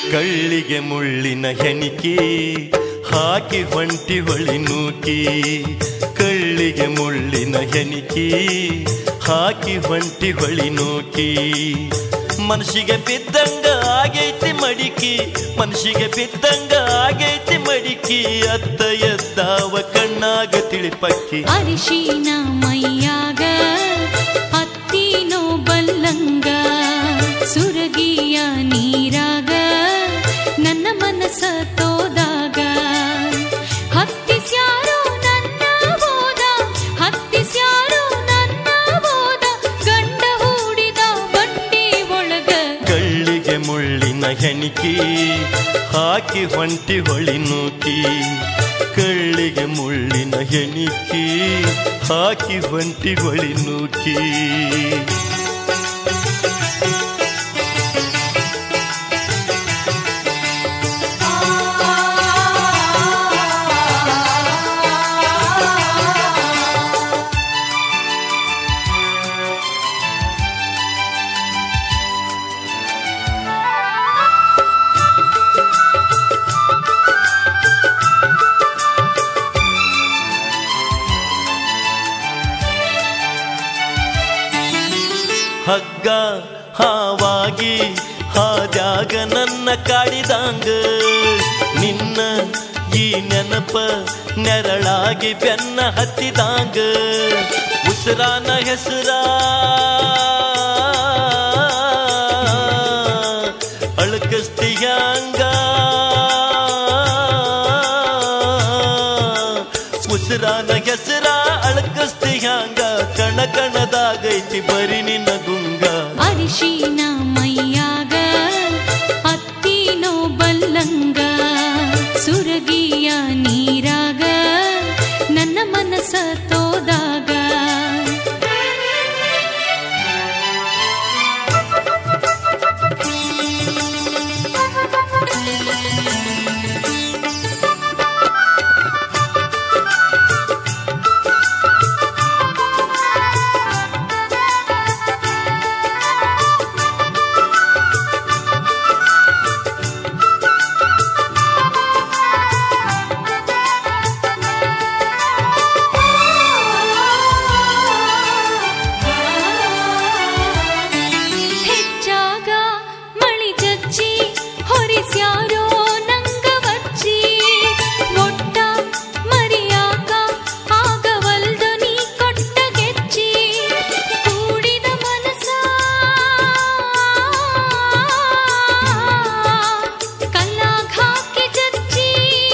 ಕಳ್ಳಿಗೆ ಮುಳ್ಳಿನ ಹೆಣಿಕಿ ಹಾಕಿ ಹೊಂಟಿ ಹೊಳಿ ನೂಕಿ ಕಳ್ಳಿಗೆ ಮುಳ್ಳಿನ ಹೆಣಿಕಿ ಹಾಕಿ ಹೊಂಟಿ ಹೊಳಿ ನೂಕಿ ಮನಸ್ಸಿಗೆ ಬಿದ್ದಂಗ ಆಗೈತಿ ಮಡಿಕಿ ಮನಸ್ಸಿಗೆ ಬಿದ್ದಂಗ ಆಗೈತಿ ಮಡಿಕಿ ಅತ್ತ ಎದ್ದಾವ ಕಣ್ಣಾಗ ತಿಳಿಪಕ್ಕಿ ಅರಿಶಿನ ಮೈಯಾಗ ಹತ್ತಿನೋ ಬಲ್ಲಂಗ ಸುರಗಿಯ ನೀರಾಗ ನನ್ನ ಮನಸ್ಸ ತೋದಾಗ ಹತ್ತಿಸ್ಯಾರೋ ನನ್ನ ಬೋದ ಹತ್ತಿಸ್ಯಾರೋ ನನ್ನ ಬೋದ ಗಂಡ ಹೂಡಿದ ಬಂಡಿ ಒಳಗ ಕಳ್ಳಿಗೆ ಮುಳ್ಳಿನ ಹೆಣಿಕಿ ಹಾಕಿ ಹೊಂಟಿ ಹೊಳಿ ನೂಕಿ ಕಳ್ಳಿಗೆ ಮುಳ್ಳಿನ ಹೆಣಿಕಿ ಹಾಕಿ ಹೊಂಟಿ ಹೊಳಿ ನೂಕಿ ಹಗ್ಗ ಹಾವಾಗಿ ಹಾದ್ಯಾಗ ನನ್ನ ಕಾಡಿದಂಗ ನಿನ್ನ ಈ ನೆನಪ ನೆರಳಾಗಿ ಬೆನ್ನ ಹತ್ತಿದಂಗ ಉಸಿರಾನ ಹೆಸರ ಅಳಕಸ್ತಿಯಾಂಗ ಉಸಿರಾನ ಹೆಸರ ಅಳಕಸ್ತಿಯಾಂಗ ಕಣ ಕಣದಾಗೈತಿ ಬರಿ ನಿನ್ನ ಗುಂಗ ಅರಿಶಿನ ಮೈಯಾಗ ಹತ್ತಿನೋ ಬಲ್ಲಂಗ ಸುರಗಿಯ ನೀರಾಗ ನನ್ನ ಮನಸ್ಸ ತೋದಾಗ ಹೆಚ್ಚಾಗ ಮಳಿ ಜಜ್ಜಿ ಹೊರಿಸ್ಯಾರೋ ನಂಗ ವಚ್ಚಿ ಒಟ್ಟ ಮರಿಯಾಕ ಆಗವಲ್ದ ನೀ ಕೊಟ್ಟ ಗೆಜ್ಜಿ ಕೂಡಿದ ಮನಸ ಕಲ್ಲಾಗ ಹಾಕಿ ಜಜ್ಜಿ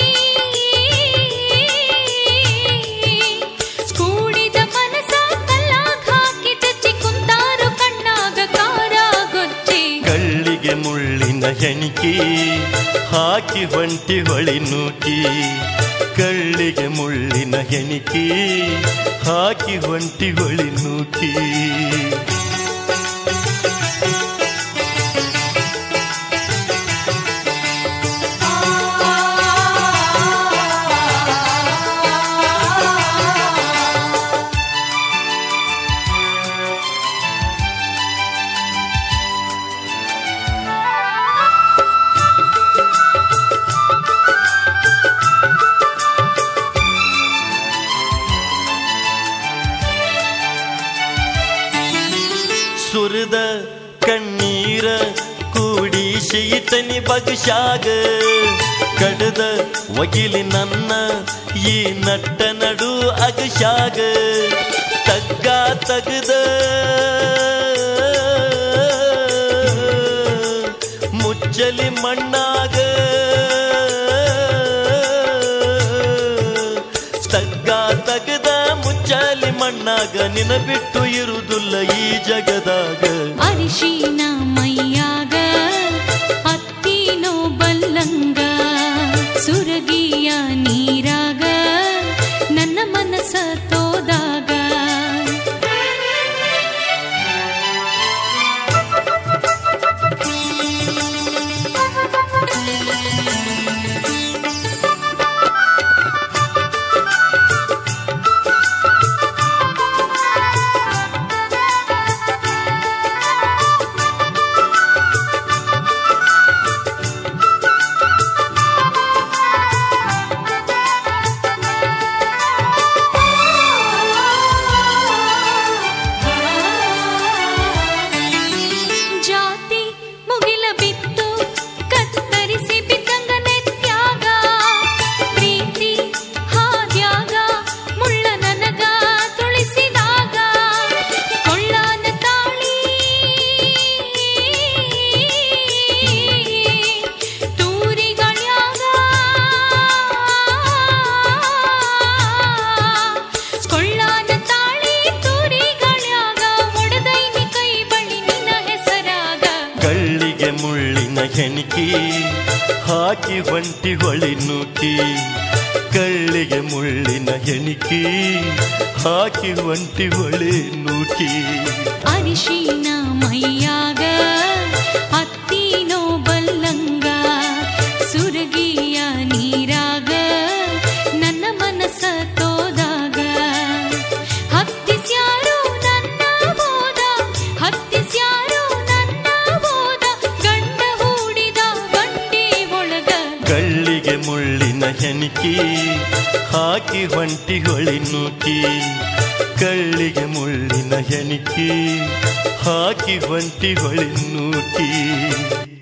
ಕೂಡಿದ ಮನಸ ಕಲ್ಲಾಗ ಹಾಕಿ ಜಜ್ಜಿ ಕುಂತಾರು ಕಣ್ಣಾಗ ಕಾರ ಗೊಜ್ಜಿ ಕಳ್ಳಿಗೆ ಮುಳ್ಳಿನ ಹೆಣಿಕಿ ಹಾಕಿ ಹೊಂಟಿ ಹೊಳಿ ನೂಕಿ ಕಳ್ಳಿಗೆ ಮುಳ್ಳಿನ ಹೆಣಿಕಿ ಹಾಕಿ ಹೊಂಟಿ ಹೊಳಿ ನೂಕಿ ಸುರದ ಕಣ್ಣೀರ ಕೂಡಿಸಿ ಇತನಿ ಬಗಶಾಗ ಕಡದ ಒಗಿಲಿ ನನ್ನ ಈ ನಟ್ಟ ನಡು ಅಗಶಾಗ ತಗ್ಗ ತಗದ ಮುಚ್ಚಲಿ ಮಣ್ಣಾಗ ತಗ್ಗ ತಗದ ಮುಚ್ಚಲಿ ಮಣ್ಣಾಗ ನಿನ ಬಿಟ್ಟು ಇರುವುದಿಲ್ಲ ಈ ಜಗದಾಗ ಅರಿಶಿನ ಮೈಯಾಗ ಹತ್ತಿನೋ ಬಲ್ಲಂಗ ಸುರಗಿಯ ನೀರಾಗ ನನ್ನ ಮನಸ್ಸ ತೋದಾಗ ಹೆಣಿಕಿ ಹಾಕಿ ಹೊಂಟಿ ಹೊಳಿ ನೂಕಿ ಕಳ್ಳಿಗೆ ಮುಳ್ಳಿನ ಹೆಣಿಕಿ ಹಾಕಿ ಹೊಂಟಿ ಹೊಳಿ ನೂಕಿ ಅರಿಶಿನ ಮೈಯಾಗ ಹತ್ತಿನೋ ಬಲ್ಲಂಗ ಸುರಗಿಯ ನೀರಾಗ ನನ್ನ ಮನಸ್ಸ ತೋದಾಗ ಹತ್ತಿಸ್ಯಾರೋ ನನ್ನ ಬೋದ ಹತ್ತಿಸ್ಯಾರೋ ನನ್ನ ಬೋದ ಗಂಡ ಹೂಡಿದ ಗಂಡಿ ಒಳಗ ಕಳ್ಳಿಗೆ ಮುಳ್ಳಿನ ಹೆಣಿಕಿ ಹಾಕಿ ಹೊಂಟಿ ಹೊಳಿ ನೂಕಿ ಕಳ್ಳಿಗೆ ಮುಳ್ಳಿನ ಹೆಣಿಕಿ ಹಾಕಿ ಹೊಂಟಿ ಹೊಳಿ ನೂಕಿ